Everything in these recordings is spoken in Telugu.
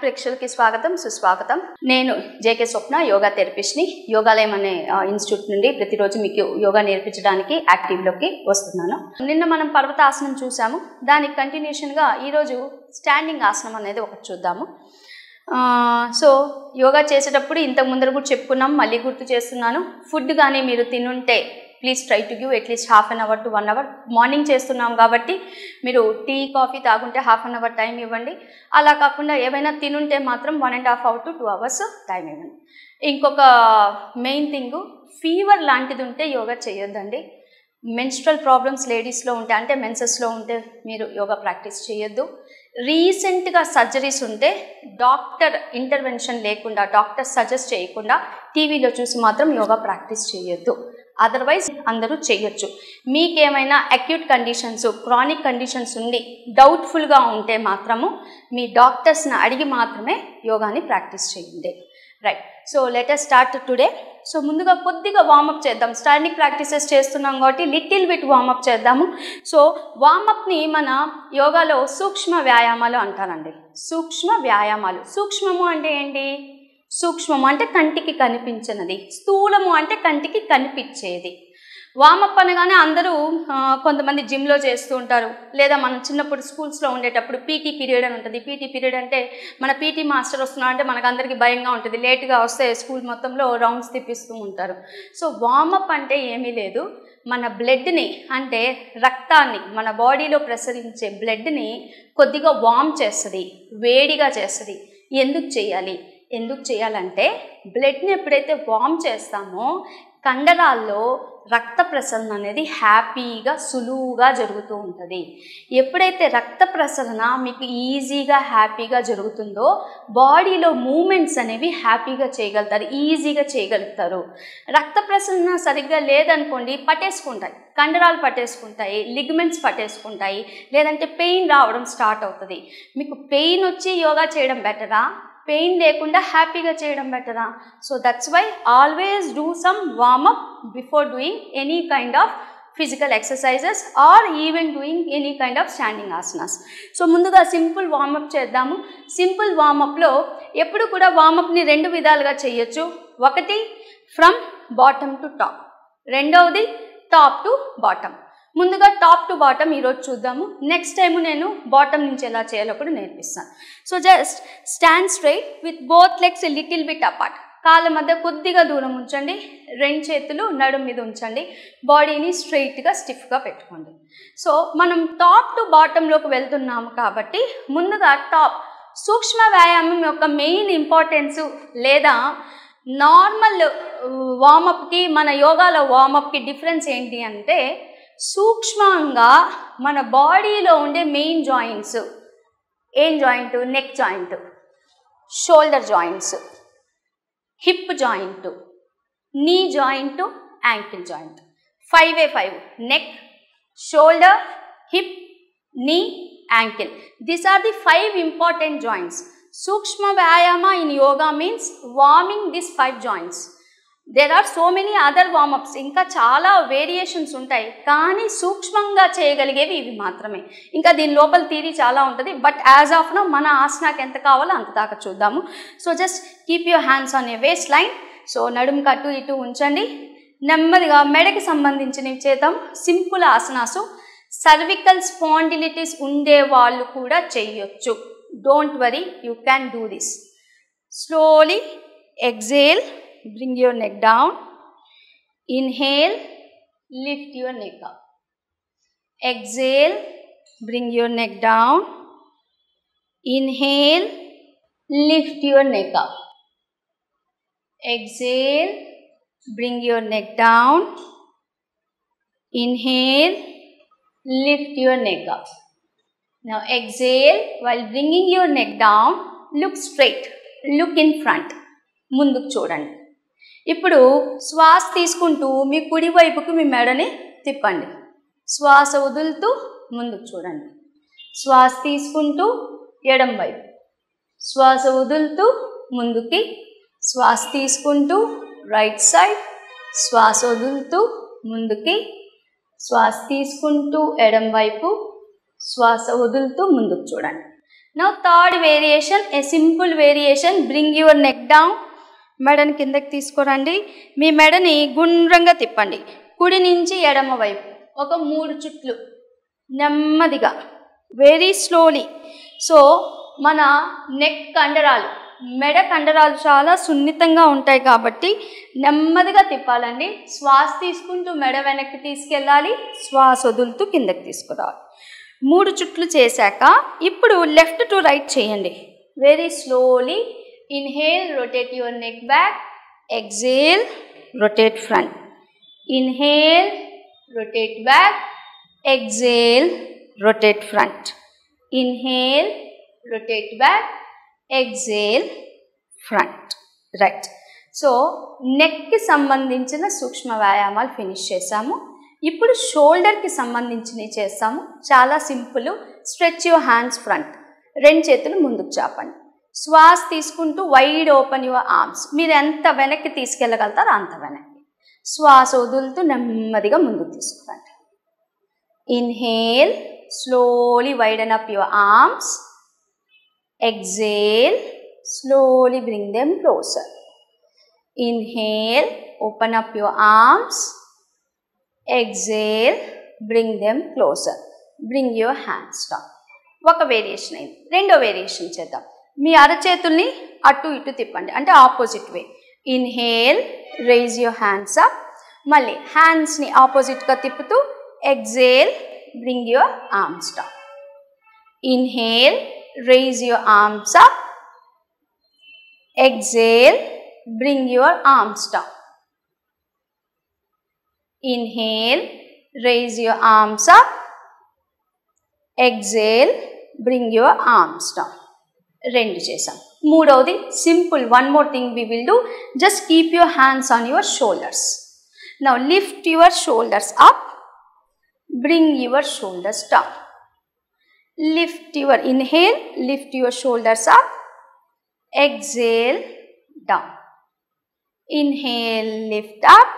ప్రేక్షకులకి స్వాగతం సుస్వాగతం నేను జేకే స్వప్న యోగా థెరపిస్ట్ని యోగాలయం అనే ఆ, ఇన్స్టిట్యూట్ నుండి ప్రతిరోజు మీకు యోగా నేర్పించడానికి యాక్టివ్లోకి వస్తున్నాను నిన్న మనం పర్వతాసనం చూసాము దానికి కంటిన్యూషన్గా ఈరోజు స్టాండింగ్ ఆసనం అనేది ఒకటి చూద్దాము ఆ, సో యోగా చేసేటప్పుడు ఇంతకు ముందర కూడా చెప్పుకున్నాం మళ్ళీ గుర్తు చేస్తున్నాను ఫుడ్ కానీ మీరు తినుంటే please try to give at least half an hour to one hour morning చేస్తున్నాం కాబట్టి మీరు టీ కాఫీ తాగుంటే హాఫ్ అన్ అవర్ టైం ఇవ్వండి అలా కాకుండా ఏవైనా తినుంటే మాత్రం one and half hour to two hours time ఇవ్వండి ఇంకొక మెయిన్ థింగ్ ఫీవర్ లాంటిది ఉంటే యోగా చేయొద్దండి మెన్స్ట్రల్ ప్రాబ్లమ్స్ లేడీస్లో ఉంటే అంటే మెన్సెస్లో ఉంటే మీరు యోగా ప్రాక్టీస్ చేయొద్దు రీసెంట్గా సర్జరీస్ ఉంటే డాక్టర్ ఇంటర్వెన్షన్ లేకుండా డాక్టర్ సజెస్ట్ చేయకుండా టీవీలో చూసి మాత్రం యోగా ప్రాక్టీస్ చేయొద్దు అదర్వైజ్ అందరూ చేయొచ్చు మీకేమైనా అక్యూట్ కండిషన్స్ క్రానిక్ కండిషన్స్ ఉండి డౌట్ఫుల్గా ఉంటే మాత్రము మీ డాక్టర్స్ని అడిగి మాత్రమే యోగాని ప్రాక్టీస్ చేయండి right so let's start today so ముందుగా కొద్దిగా వార్మప్ చేద్దాం స్టాండింగ్ ప్రాక్టీసెస్ చేస్తున్నాం కాబట్టి లిటిల్ బిట్ వార్మప్ చేద్దాము సో వార్మప్ని మన యోగాలో సూక్ష్మ వ్యాయామాలు అంటారండి సూక్ష్మ వ్యాయామాలు సూక్ష్మము అంటే ఏంటి సూక్ష్మము అంటే కంటికి కనిపించినది స్థూలము అంటే కంటికి కనిపించేది వామప్ అనగానే అందరూ ఆ, కొంతమంది జిమ్లో చేస్తూ ఉంటారు లేదా మనం చిన్నప్పుడు స్కూల్స్లో ఉండేటప్పుడు పీటీ పీరియడ్ అని ఉంటుంది పీటీ పీరియడ్ అంటే మన పీటీ మాస్టర్ వస్తున్నా అంటే మనకు అందరికీ భయంగా ఉంటుంది లేట్గా వస్తే స్కూల్ మొత్తంలో రౌండ్స్ తిప్పిస్తూ ఉంటారు సో వామప్ అంటే ఏమీ లేదు మన బ్లడ్ని అంటే రక్తాన్ని మన బాడీలో ప్రసరించే బ్లడ్ని కొద్దిగా వామ్ చేస్తుంది వేడిగా చేస్తుంది ఎందుకు చేయాలి ఎందుకు చేయాలంటే బ్లడ్ని ఎప్పుడైతే వామ్ చేస్తామో కండరాల్లో రక్త ప్రసరణ అనేది హ్యాపీగా సులువుగా జరుగుతూ ఉంటుంది ఎప్పుడైతే రక్త ప్రసరణ మీకు ఈజీగా హ్యాపీగా జరుగుతుందో బాడీలో మూమెంట్స్ అనేవి హ్యాపీగా చేయగలుగుతారు ఈజీగా చేయగలుగుతారు రక్త ప్రసరణ సరిగ్గా లేదనుకోండి పట్టేసుకుంటాయి కండరాలు పట్టేసుకుంటాయి లిగమెంట్స్ పట్టేసుకుంటాయి లేదంటే పెయిన్ రావడం స్టార్ట్ అవుతుంది మీకు పెయిన్ వచ్చి యోగా చేయడం బెటరా పెయిన్ లేకుండా హ్యాపీగా చేయడం బెటరా so that's why always do some warmup before doing any kind of physical exercises or even doing any kind of standing asanas so ముందుగా సింపుల్ వార్మప్ చేద్దాము సింపుల్ వార్మప్లో ఎప్పుడు కూడా వార్మప్ని రెండు విధాలుగా చేయొచ్చు ఒకటి ఫ్రమ్ బాటమ్ టు టాప్ రెండవది టాప్ టు బాటమ్ ముందుగా టాప్ టు బాటమ్ ఈరోజు చూద్దాము నెక్స్ట్ టైం నేను బాటమ్ నుంచి ఎలా చేయాలో కూడా నేర్పిస్తాను so just stand straight with both legs little bit apart కాళ్ళ మధ్య కొద్దిగా దూరం ఉంచండి రెండు చేతులు నడుం మీద ఉంచండి బాడీని స్ట్రైట్గా స్టిఫ్గా పెట్టుకోండి సో మనం టాప్ టు బాటంలోకి వెళ్తున్నాము కాబట్టి ముందుగా టాప్ సూక్ష్మ వ్యాయామం యొక్క మెయిన్ ఇంపార్టెన్స్ లేదా నార్మల్ వార్మప్కి మన యోగాలో వార్మప్కి డిఫరెన్స్ ఏంటి అంటే సూక్ష్మంగా మన బాడీలో ఉండే మెయిన్ జాయింట్స్ ఏం joint neck joint shoulder joints hip joint knee joint ankle joint five ఏ five neck shoulder hip knee ankle these are the five important joints సూక్ష్మ వ్యాయామ in yoga means warming this five joints there are so many other warmups ఇంకా చాలా వేరియేషన్స్ ఉంటాయి కానీ సూక్ష్మంగా చేయగలిగేవి ఇవి మాత్రమే ఇంకా దీని లోపల తీరి చాలా ఉంటుంది బట్ యాజ్ ఆఫ్ నో మన ఆసనాకి ఎంత కావాలో అంత దాకా చూద్దాము so just keep your hands on a waist line so నడుము కట్టు ఇటు ఉంచండి నెమ్మదిగా మెడకి సంబంధించినవి చేద్దాం సింపుల్ ఆసనాసు సర్వికల్ స్పాండిలిటీస్ ఉండే వాళ్ళు కూడా చేయొచ్చు don't worry you can do this slowly exhale bring your neck down inhale lift your neck up exhale bring your neck down inhale lift your neck up exhale bring your neck down inhale lift your neck up now exhale while bringing your neck down look straight look in front ముందుకు చూడండి ఇప్పుడు శ్వాస తీసుకుంటూ మీ కుడి వైపుకు మీ మెడని తిప్పండి శ్వాస వదులుతూ ముందుకు చూడండి శ్వాస తీసుకుంటూ ఎడం వైపు శ్వాస వదులుతూ ముందుకి శ్వాస తీసుకుంటూ రైట్ సైడ్ శ్వాస వదులుతూ ముందుకి శ్వాస తీసుకుంటూ ఎడం వైపు శ్వాస వదులుతూ ముందుకు చూడండి now third variation a simple variation bring your neck down మెడని కిందకి తీసుకురండి మీ మెడని గుండ్రంగా తిప్పండి కుడి నుంచి ఎడమ వైపు ఒక మూడు చుట్లు నెమ్మదిగా వెరీ స్లోలీ సో మన నెక్ కండరాలు మెడ కండరాలు చాలా సున్నితంగా ఉంటాయి కాబట్టి నెమ్మదిగా తిప్పాలండి శ్వాస తీసుకుంటూ మెడ వెనక్కి తీసుకెళ్ళాలి శ్వాస వదులుతూ కిందకి తీసుకురావాలి మూడు చుట్లు చేశాక ఇప్పుడు లెఫ్ట్ టు రైట్ చేయండి very slowly inhale rotate your neck back exhale rotate front inhale rotate back exhale rotate front inhale rotate back exhale front right so నెక్కి సంబంధించిన సూక్ష్మ వ్యాయామాలు ఫినిష్ చేసాము ఇప్పుడు షోల్డర్కి సంబంధించినవి చేస్తాము చాలా simple stretch your hands front రెండు చేతులు ముందుకు చాపండి శ్వాస తీసుకుంటూ వైడ్ ఓపెన్ యువర్ ఆర్మ్స్ మీరు ఎంత వెనక్కి తీసుకెళ్ళగలుగుతారో అంత వెనక్కి శ్వాస వదులుతూ నెమ్మదిగా ముందుకు తీసుకురండి inhale slowly widen up your arms exhale slowly bring them closer inhale open up your arms exhale bring them closer bring your hands down ఒక వేరియేషన్ అయింది రెండో వేరియేషన్ చేద్దాం మీ అరచేతుల్ని అటు ఇటు తిప్పండి అంటే opposite way inhale raise your hands up మళ్ళీ హ్యాండ్స్ని ఆపోజిట్గా తిప్పుతూ exhale bring your arms down inhale raise your arms up. Exhale, bring your arms down. Inhale, raise your arms up. Exhale, bring your arms down. రెండు చేసాం మూడవది simple one more thing we will do just keep your hands on your shoulders now lift your shoulders up bring your shoulders down lift your inhale lift your shoulders up exhale down inhale lift up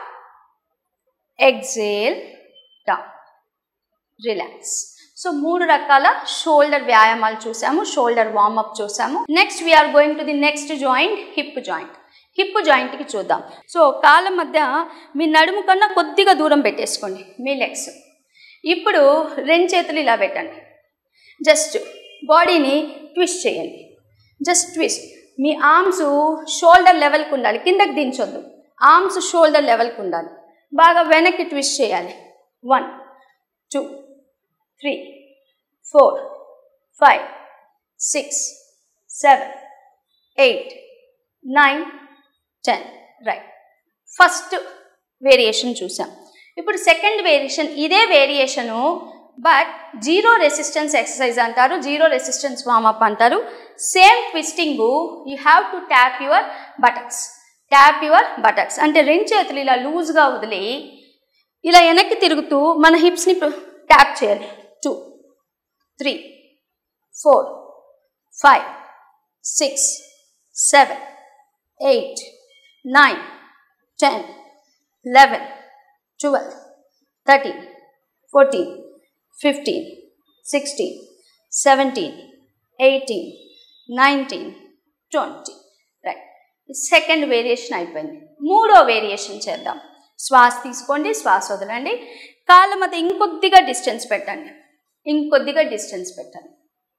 exhale down relax so మూడు రకాల షోల్డర్ వ్యాయామాలు చూసాము షోల్డర్ వార్మప్ చూసాము next we are going to the next joint hip joint హిప్ జాయింట్కి చూద్దాం సో కాళ్ళ మధ్య మీ నడుము కన్నా కొద్దిగా దూరం పెట్టేసుకోండి మీ లెగ్స్ ఇప్పుడు రెండు చేతులు ఇలా పెట్టండి జస్ట్ బాడీని ట్విస్ట్ చేయండి జస్ట్ ట్విస్ట్ మీ ఆర్మ్స్ షోల్డర్ లెవెల్కి ఉండాలి కిందకి దించొద్దు ఆర్మ్స్ షోల్డర్ లెవెల్కి ఉండాలి బాగా వెనక్కి ట్విస్ట్ చేయాలి one two three four five six seven eight nine ten right first variation చూసాం ఇప్పుడు సెకండ్ వేరియేషన్ ఇదే variation but zero resistance exercise అంటారు జీరో రెసిస్టెన్స్ వార్మప్ అంటారు same twisting you have to tap your buttocks tap your buttocks అంటే రెండు చేతులు ఇలా లూజ్గా వదిలి ఇలా వెనక్కి తిరుగుతూ మన హిప్స్ని ట్యాప్ చేయాలి two three four five six seven eight nine ten eleven twelve thirteen fourteen fifteen sixteen seventeen eighteen nineteen twenty right second variation అయిపోయింది మూడో వేరియేషన్ చేద్దాం శ్వాస తీసుకోండి శ్వాస వదలండి కాళ్ళ మధ్య ఇంకొద్దిగా డిస్టెన్స్ పెట్టండి ఇంకొద్దిగా డిస్టెన్స్ పెట్టండి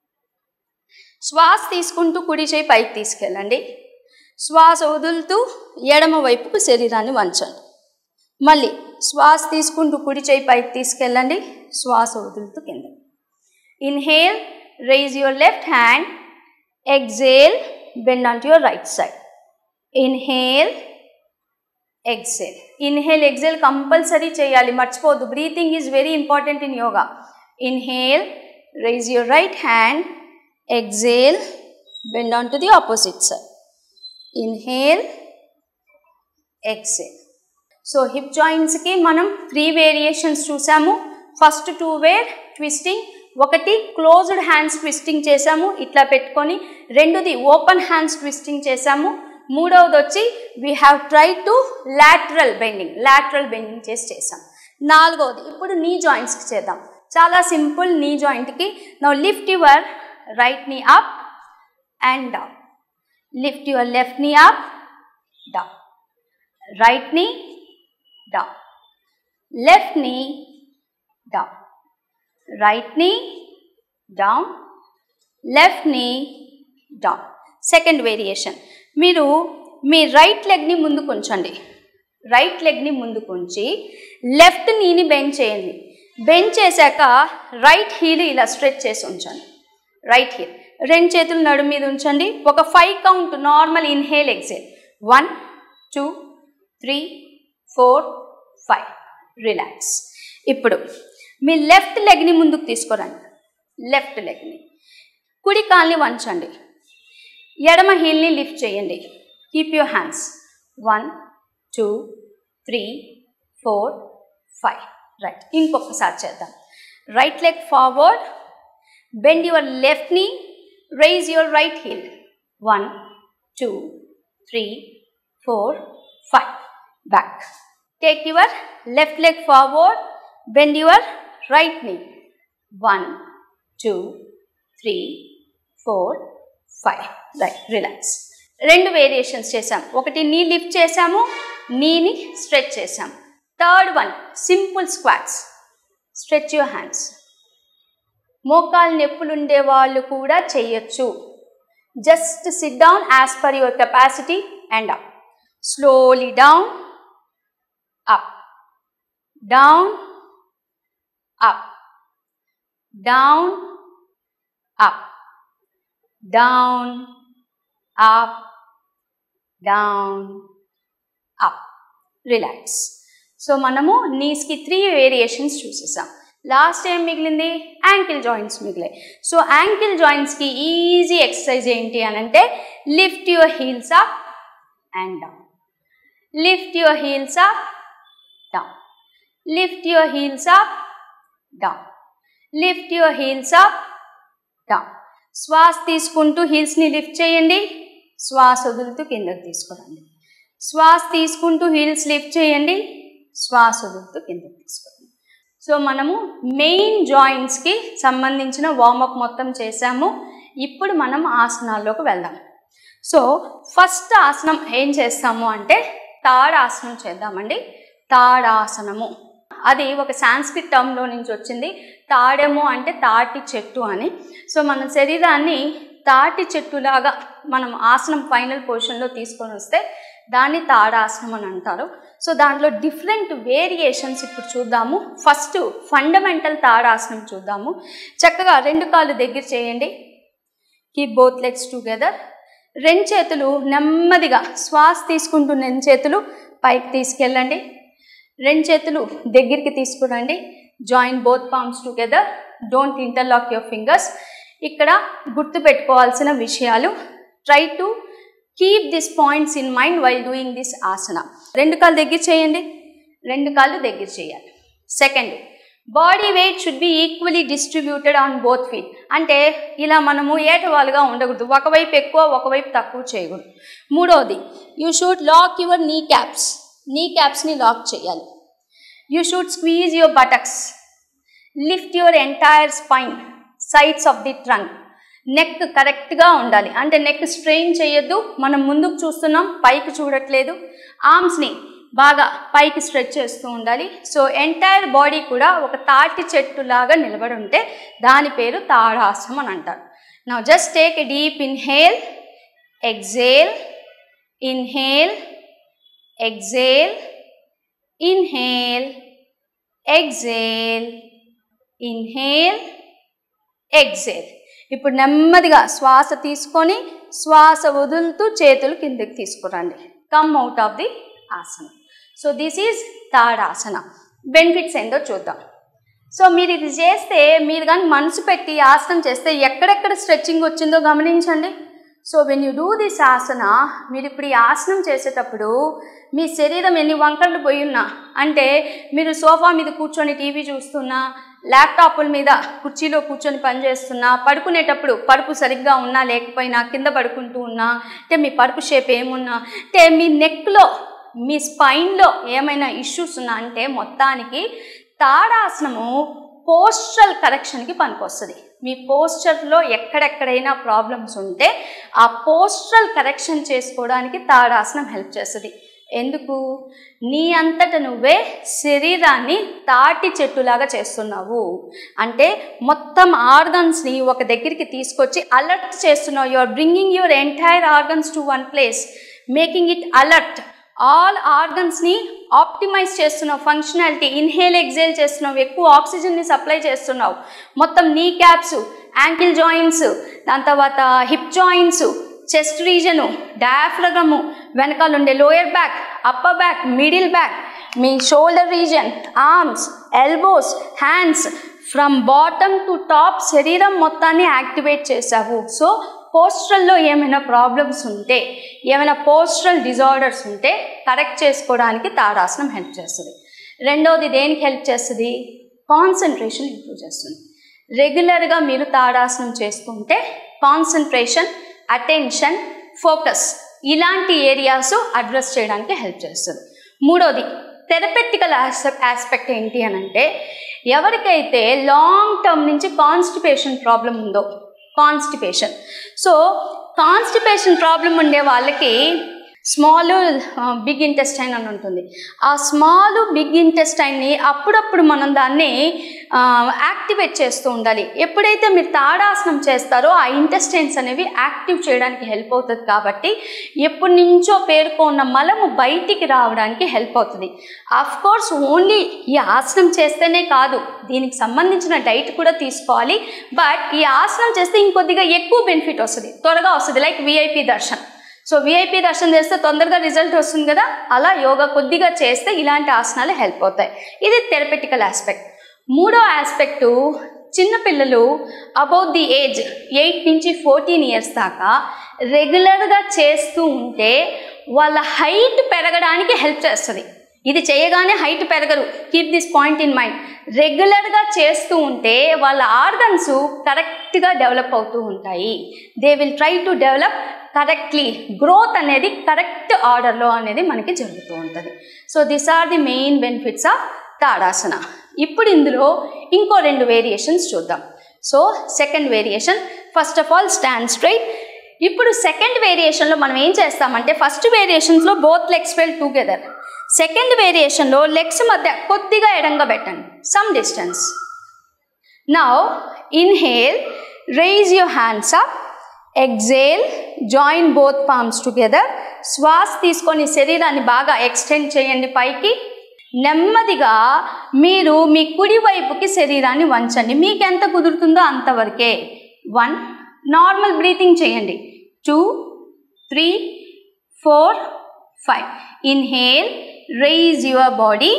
శ్వాస తీసుకుంటూ కుడి చేయి పైకి తీసుకెళ్ళండి శ్వాస వదులుతూ ఎడమ వైపుకు శరీరాన్ని వంచండి మళ్ళీ శ్వాస తీసుకుంటూ కుడి చేయి పైకి తీసుకెళ్ళండి శ్వాస వదులుతూ కింద inhale raise your left hand exhale bend on to your right side inhale exhale inhale exhale compulsory చేయాలి మర్చిపోవద్దు breathing is very important in yoga inhale raise your right hand exhale bend on to the opposite side inhale exhale so hip జాయింట్స్కి మనం త్రీ వేరియేషన్స్ చూసాము ఫస్ట్ టూ వేర్ ట్విస్టింగ్ ఒకటి క్లోజ్డ్ హ్యాండ్స్ ట్విస్టింగ్ చేసాము ఇట్లా పెట్టుకొని రెండోది ఓపెన్ హ్యాండ్స్ ట్విస్టింగ్ చేసాము మూడవది వచ్చి we have try to lateral bending lateral bending చేసి చేసాం నాలుగవది ఇప్పుడు నీ జాయింట్స్కి చేద్దాం చాలా సింపుల్ నీ జాయింట్కి now lift your right knee up and down. Lift your left knee up, down. Right knee, down. Left knee, down. Right knee, down. Left knee, down. Second variation మీరు మీ రైట్ లెగ్ని ముందుకు ఉంచండి రైట్ లెగ్ని ముందుకు ఉంచి లెఫ్ట్ నీని బెండ్ చేయండి బెండ్ చేశాక రైట్ హీల్ ఇలా స్ట్రెచ్ చేసి ఉంచండి రైట్ హీల్ రెండు చేతులు నడు మీద ఉంచండి ఒక five count normal inhale exhale one two three four five relax ఇప్పుడు మీ లెఫ్ట్ లెగ్ని ముందుకు తీసుకురండి లెఫ్ట్ లెగ్ని కుడి కాల్ని వంచండి ఎడమ హీల్ని లిఫ్ట్ చేయండి keep your hands one two three four five right ఇంకొకసారి చేద్దాం right leg forward bend your left knee raise your right heel one two three four five back take your left leg forward bend your right knee one two three four five right relax రెండు వేరియేషన్స్ చేసాం ఒకటి నీ లిఫ్ట్ చేసాము నీని స్ట్రెచ్ చేసాం third one simple squats stretch your hands మోకాలు నొప్పులు ఉండే వాళ్ళు కూడా చేయొచ్చు just sit down as per your capacity and up slowly down up down up down up down up down up relax so మనము నీస్కి త్రీ వేరియేషన్స్ చూసేసాం లాస్ట్ ఏం మిగిలింది యాంకిల్ జాయింట్స్ మిగిలాయి సో యాంకిల్ జాయింట్స్కి ఈజీ ఎక్సర్సైజ్ ఏంటి అని అంటే lift your heels up and down lift your heels up down lift your heels up down lift your heels up down శ్వాస తీసుకుంటూ హీల్స్ని లిఫ్ట్ చేయండి శ్వాస వదులుతూ కిందకు తీసుకురండి శ్వాస తీసుకుంటూ హీల్స్ లిఫ్ట్ చేయండి శ్వాస వదులుతూ కిందకు తీసుకురండి సో మనము మెయిన్ జాయింట్స్కి సంబంధించిన వార్మప్ మొత్తం చేసాము ఇప్పుడు మనం ఆసనాల్లోకి వెళ్దాం సో ఫస్ట్ ఆసనం ఏం చేస్తాము అంటే తాడాసనం చేద్దామండి తాడాసనము అది ఒక సాంస్క్రిట్ టర్మ్లో నుంచి వచ్చింది తాడెము అంటే తాటి చెట్టు అని సో మన శరీరాన్ని తాటి చెట్టులాగా మనం ఆసనం ఫైనల్ పొజిషన్లో తీసుకొని వస్తే దాన్ని తాడాసనం అని అంటారు సో దాంట్లో డిఫరెంట్ వేరియేషన్స్ ఇప్పుడు చూద్దాము ఫస్ట్ ఫండమెంటల్ తాడాసనం చూద్దాము చక్కగా రెండు కాళ్ళు దగ్గర చేయండి కీప్ బోత్ లెగ్స్ టుగెదర్ రెండు చేతులు నెమ్మదిగా శ్వాస తీసుకుంటూ రెండు చేతులు పైకి తీసుకెళ్ళండి రెండు చేతులు దగ్గరికి తీసుకురండి join both palms together don't interlock your fingers ఇక్కడ గుర్తుపెట్టుకోవాల్సిన విషయాలు try to keep this points in mind while doing this asana రెండు కాళ్ళు దగ్గర చేయండి రెండు కాళ్ళు దగ్గర చేయాలి second body weight should be equally distributed on both feet అంటే ఇలా మనము ఏటవాలుగా ఉండకూడదు ఒకవైపు ఎక్కువ ఒకవైపు తక్కువ చేయకూడదు మూడవది you should lock your knee caps knee క్యాప్స్ని లాక్ చేయాలి you should squeeze your buttocks lift your entire spine sides of the trunk neck కరెక్ట్గా ఉండాలి అంటే నెక్ స్ట్రెయిన్ చేయొద్దు మనం ముందుకు చూస్తున్నాం పైకి చూడట్లేదు ఆర్మ్స్ని బాగా పైకి స్ట్రెచ్ చేస్తూ ఉండాలి సో ఎంటైర్ బాడీ కూడా ఒక తాటి చెట్టులాగా నిలబడి ఉంటే దాని పేరు తాడాసనం అని అంటారు నా just take a deep inhale exhale inhale exhale inhale exhale inhale exhale ఇప్పుడు నెమ్మదిగా శ్వాస తీసుకొని శ్వాస వదులుతూ చేతులు కిందకి తీసుకురండి కమ్ అవుట్ ఆఫ్ ది ఆసనం so this is third asana benefits ఏంటో చూద్దాం సో మీరు ఇది చేస్తే మీరు కానీ మనసు పెట్టి ఆసనం చేస్తే ఎక్కడెక్కడ స్ట్రెచ్చింగ్ వచ్చిందో గమనించండి so when you do this asana మీరు ఇప్పుడు ఈ ఆసనం చేసేటప్పుడు మీ శరీరం ఎన్ని వంకర్లు పోయి ఉన్నా అంటే మీరు సోఫా మీద కూర్చొని టీవీ చూస్తున్నా ల్యాప్టాప్ల మీద కుర్చీలో కూర్చొని పనిచేస్తున్నా పడుకునేటప్పుడు పడుపు సరిగ్గా ఉన్నా లేకపోయినా కింద పడుకుంటూ ఉన్నా అంటే మీ పడుపు షేప్ ఏమున్నా అంటే మీ నెక్లో మీ స్పైన్లో ఏమైనా ఇష్యూస్ ఉన్నా అంటే మొత్తానికి తాడాసనము పోస్చరల్ కరెక్షన్కి పనికొస్తుంది మీ పోస్చర్లో ఎక్కడెక్కడైనా ప్రాబ్లమ్స్ ఉంటే ఆ పోస్చరల్ కరెక్షన్ చేసుకోవడానికి తాడాసనం హెల్ప్ చేస్తుంది ఎందుకు నీ అంతట నువ్వే శరీరాన్ని తాటి చెట్టులాగా చేస్తున్నావు అంటే మొత్తం ఆర్గన్స్ని ఒక దగ్గరికి తీసుకొచ్చి అలర్ట్ చేస్తున్నావు you are bringing your entire organs to one place making it alert all ఆర్గన్స్ని ఆప్టిమైజ్ చేస్తున్నావు ఫంక్షనాలిటీ ఇన్హేల్ ఎగ్జేల్ చేస్తున్నావు ఎక్కువ ఆక్సిజన్ని సప్లై చేస్తున్నావు మొత్తం నీ క్యాప్స్ యాంకిల్ జాయింట్స్ దాని తర్వాత హిప్ జాయింట్స్ చెస్ట్ రీజను డయాఫ్రగము వెనకాల ఉండే lower back upper back middle back మీ shoulder region arms elbows hands from bottom to top శరీరం మొత్తాన్ని యాక్టివేట్ చేసావు సో పోస్ట్రల్లో ఏమైనా ప్రాబ్లమ్స్ ఉంటే ఏమైనా పోస్ట్రల్ డిజార్డర్స్ ఉంటే కరెక్ట్ చేసుకోవడానికి తాడాసనం హెల్ప్ చేస్తుంది రెండవది దేనికి హెల్ప్ చేస్తుంది కాన్సన్ట్రేషన్ ఇంప్రూవ్ చేస్తుంది రెగ్యులర్గా మీరు తాడాసనం చేసుకుంటే కాన్సన్ట్రేషన్ అటెన్షన్ ఫోకస్ ఇలాంటి ఏరియాస్ అడ్రస్ చేయడానికి హెల్ప్ చేస్తుంది మూడోది థెరపెటికల్ ఆస్పెక్ట్ ఏంటి అని అంటే ఎవరికైతే లాంగ్ టర్మ్ నుంచి కాన్స్టిపేషన్ ప్రాబ్లం ఉందో కాన్స్టిపేషన్ సో కాన్స్టిపేషన్ ప్రాబ్లం ఉండే వాళ్ళకి స్మాల్ బిగ్ ఇంటెస్టైన్ అని ఉంటుంది ఆ స్మాల్ బిగ్ ఇంటెస్టైన్ని అప్పుడప్పుడు మనం దాన్ని యాక్టివేట్ చేస్తూ ఉండాలి ఎప్పుడైతే మీరు తాడాసనం చేస్తారో ఆ ఇంటెస్టైన్స్ అనేవి యాక్టివ్ చేయడానికి హెల్ప్ అవుతుంది కాబట్టి ఎప్పటి నుంచో పేర్కొన్న మలము బయటికి రావడానికి హెల్ప్ అవుతుంది అఫ్ కోర్స్ ఓన్లీ ఈ ఆసనం చేస్తేనే కాదు దీనికి సంబంధించిన డైట్ కూడా తీసుకోవాలి బట్ ఈ ఆసనం చేస్తే ఇంకొద్దిగా ఎక్కువ బెనిఫిట్ వస్తుంది త్వరగా వస్తుంది like VIP darshan so VIP దర్శనం చేస్తే తొందరగా రిజల్ట్ వస్తుంది కదా అలా యోగా కొద్దిగా చేస్తే ఇలాంటి ఆసనాలు హెల్ప్ అవుతాయి ఇది థెరపెటికల్ ఆస్పెక్ట్ మూడో ఆస్పెక్టు చిన్నపిల్లలు అబౌట్ ది ఏజ్ ఎయిట్ నుంచి ఫోర్టీన్ ఇయర్స్ దాకా రెగ్యులర్గా చేస్తూ ఉంటే వాళ్ళ హైట్ పెరగడానికి హెల్ప్ చేస్తుంది ఇది చేయగానే హైట్ పెరగరు keep this point in mind రెగ్యులర్గా చేస్తూ ఉంటే వాళ్ళ ఆర్గన్స్ కరెక్ట్గా డెవలప్ అవుతూ ఉంటాయి they will try to develop correctly growth అనేది కరెక్ట్ ఆర్డర్లో అనేది మనకి జరుగుతూ ఉంటుంది so this are the main benefits of tadasana ఇప్పుడు ఇందులో ఇంకో రెండు వేరియేషన్స్ చూద్దాం so second variation first of all stand straight ఇప్పుడు సెకండ్ వేరియేషన్లో మనం ఏం చేస్తామంటే ఫస్ట్ వేరియేషన్స్లో both legs well together second వేరియేషన్లో legs మధ్య కొద్దిగా ఎడంగా పెట్టండి some distance now inhale raise your hands up exhale join both palms together శ్వాస తీసుకొని శరీరాన్ని బాగా ఎక్స్టెండ్ చేయండి పైకి నెమ్మదిగా మీరు మీ కుడి వైపుకి శరీరాన్ని వంచండి మీకు ఎంత కుదురుతుందో అంతవరకే వన్ నార్మల్ బ్రీతింగ్ చేయండి two three four five inhale raise your body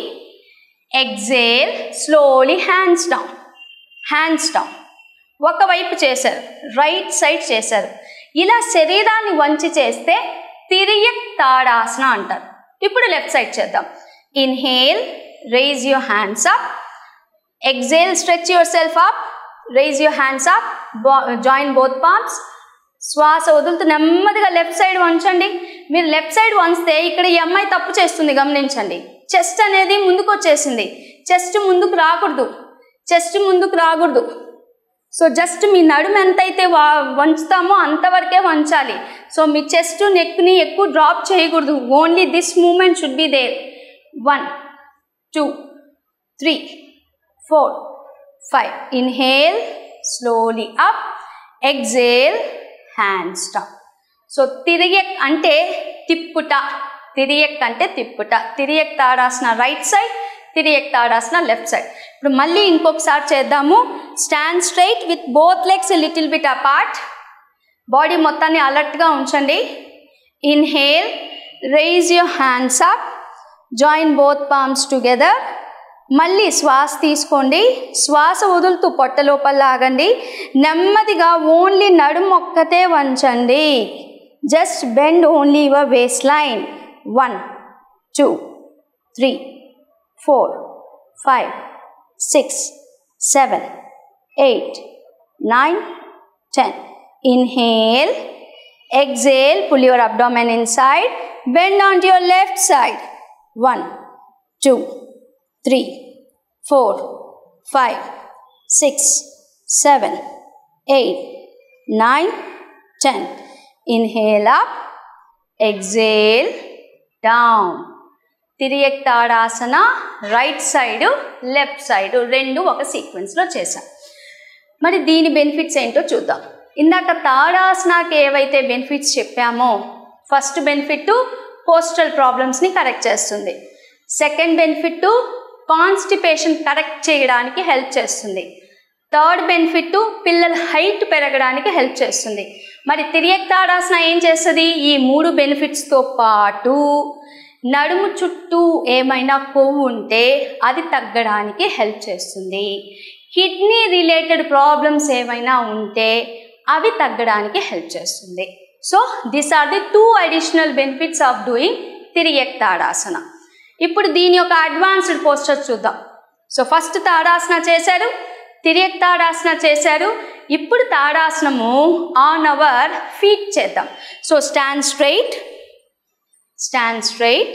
exhale slowly hands down hands down ఒకవైపు చేశారు రైట్ సైడ్ చేశారు ఇలా శరీరాన్ని వంచి చేస్తే తిరియక్ తాడాసన అంటారు ఇప్పుడు లెఫ్ట్ సైడ్ చేద్దాం inhale raise your hands up exhale stretch yourself up raise your hands up join both parts శ్వాస వదులుతూ నెమ్మదిగా లెఫ్ట్ సైడ్ వంచండి మీరు లెఫ్ట్ సైడ్ వంచితే ఇక్కడ ఈ అమ్మాయి తప్పు చేస్తుంది గమనించండి చెస్ట్ అనేది ముందుకు వచ్చేసింది చెస్ట్ ముందుకు రాకూడదు చెస్ట్ ముందుకు రాకూడదు సో జస్ట్ మీ నడుము ఎంతైతే వా వంచుతామో అంతవరకే వంచాలి సో మీ చెస్ట్ నెక్ని ఎక్కువ డ్రాప్ చేయకూడదు only this moment should be there one two three four five inhale slowly up exhale hands down so tiryak అంటే తిప్పుట తిరియక్ అంటే తిప్పుట tiryak tadasana right side tiryak tadasana left side ఇప్పుడు మళ్ళీ ఇంకొకసారి చేద్దాము stand straight with both legs little bit apart body మొత్తాన్ని అలర్ట్గా ఉంచండి inhale raise your hands up join both palms together మళ్ళీ శ్వాస తీసుకోండి శ్వాస వదులుతూ పొట్ట లోపల లాగండి నెమ్మదిగా ఓన్లీ నడుము ఒక్కతే వంచండి just bend only your waist line one two three four five six seven eight nine ten inhale exhale pull your abdomen inside bend on your left side one two three four five six seven eight nine ten inhale up exhale down తిరిగి tadasana right side left side రెండు ఒక సీక్వెన్స్లో చేశాం మరి దీని బెనిఫిట్స్ ఏంటో చూద్దాం ఇందాక తాడాసనాకి ఏవైతే బెనిఫిట్స్ చెప్పామో ఫస్ట్ బెనిఫిట్ పోస్టల్ ప్రాబ్లమ్స్ని కరెక్ట్ చేస్తుంది సెకండ్ బెనిఫిట్ కాన్స్టిపేషన్ కరెక్ట్ చేయడానికి హెల్ప్ చేస్తుంది థర్డ్ బెనిఫిట్ పిల్లల హైట్ పెరగడానికి హెల్ప్ చేస్తుంది మరి తిరియక్ తాడాసన ఏం చేస్తుంది ఈ మూడు బెనిఫిట్స్తో పాటు నడుము చుట్టూ ఏమైనా కొవ్వు ఉంటే అది తగ్గడానికి హెల్ప్ చేస్తుంది కిడ్నీ రిలేటెడ్ ప్రాబ్లమ్స్ ఏమైనా ఉంటే అవి తగ్గడానికి హెల్ప్ చేస్తుంది so this are the two additional benefits of doing tiryak tadasana ఇప్పుడు దీని యొక్క అడ్వాన్స్డ్ పోస్టర్ చూద్దాం సో ఫస్ట్ తాడాసన చేశారు తిరియక్ తాడాసన చేశారు ఇప్పుడు తాడాసనము ఆన్ అవర్ ఫీట్ చేద్దాం so stand straight stand straight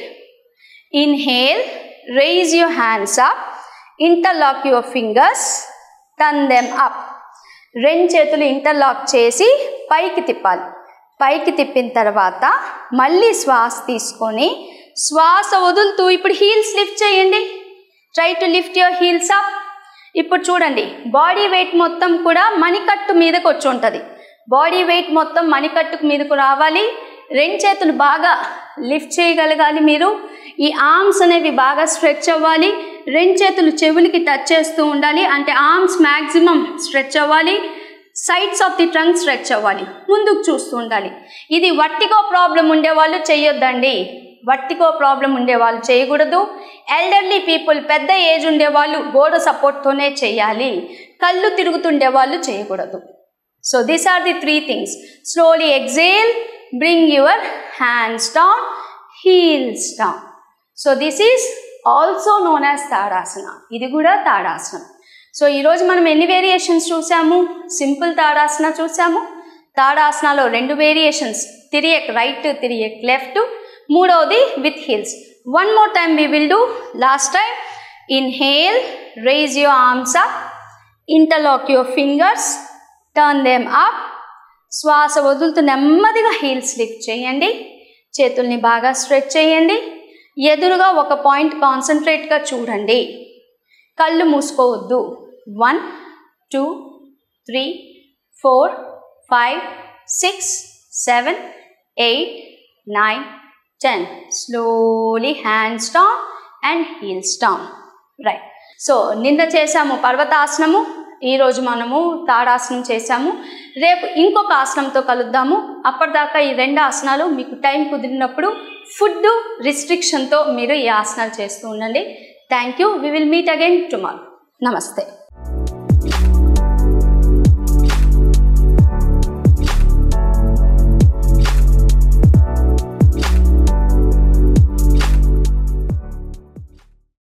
inhale raise your hands up interlock your fingers turn them up రెండు చేతులు ఇంటర్లాక్ చేసి పైకి తిప్పాలి పైకి తిప్పిన తర్వాత మళ్ళీ శ్వాస తీసుకొని శ్వాస వదులుతూ ఇప్పుడు హీల్స్ లిఫ్ట్ చేయండి try to lift your heels up ఇప్పుడు చూడండి బాడీ వెయిట్ మొత్తం కూడా మణికట్టు మీదకి వచ్చి ఉంటుంది బాడీ వెయిట్ మొత్తం మణికట్టుకు మీదకు రావాలి రెండు చేతులు బాగా లిఫ్ట్ చేయగలగాలి మీరు ఈ ఆర్మ్స్ అనేవి బాగా స్ట్రెచ్ అవ్వాలి రెండు చేతులు చెవులకి టచ్ చేస్తూ ఉండాలి అంటే ఆర్మ్స్ మ్యాక్సిమం స్ట్రెచ్ అవ్వాలి sides of the trunk stretch అవ్వాలి ముందుకు చూస్తూ ఉండాలి ఇది వట్టిగో ప్రాబ్లం ఉండేవాళ్ళు చేయొద్దండి వట్టిగో ప్రాబ్లం ఉండేవాళ్ళు చేయకూడదు ఎల్డర్లీ పీపుల్ పెద్ద ఏజ్ ఉండేవాళ్ళు గోడ సపోర్ట్తోనే చేయాలి కళ్ళు తిరుగుతుండే వాళ్ళు చేయకూడదు so these are the three things slowly exhale bring your hands down heels down so this is also known as tadasana ఇది కూడా తాడాసనం సో ఈరోజు మనం ఎన్ని వేరియేషన్స్ చూసాము సింపుల్ తాడాసన చూసాము తాడాసనలో రెండు variations tiryak right tiryak left మూడవది with heels one more time we will do last time inhale raise your arms up interlock your fingers turn them up శ్వాస వదులుతూ నెమ్మదిగా హీల్స్ లిఫ్ట్ చేయండి చేతుల్ని బాగా స్ట్రెచ్ చేయండి ఎదురుగా ఒక పాయింట్ కాన్సన్ట్రేట్గా చూడండి కళ్ళు మూసుకోవద్దు one two three four five six seven eight nine ten slowly hands down and heels down right so నిన్న చేసాము పర్వతాసనము ఈరోజు మనము తాడాసనం చేసాము రేపు ఇంకొక ఆసనంతో కలుద్దాము అప్పటిదాకా ఈ రెండు ఆసనాలు మీకు టైం కుదిరినప్పుడు ఫుడ్ రిస్ట్రిక్షన్తో మీరు ఈ ఆసనాలు చేస్తూ ఉండండి thank you we will meet again tomorrow నమస్తే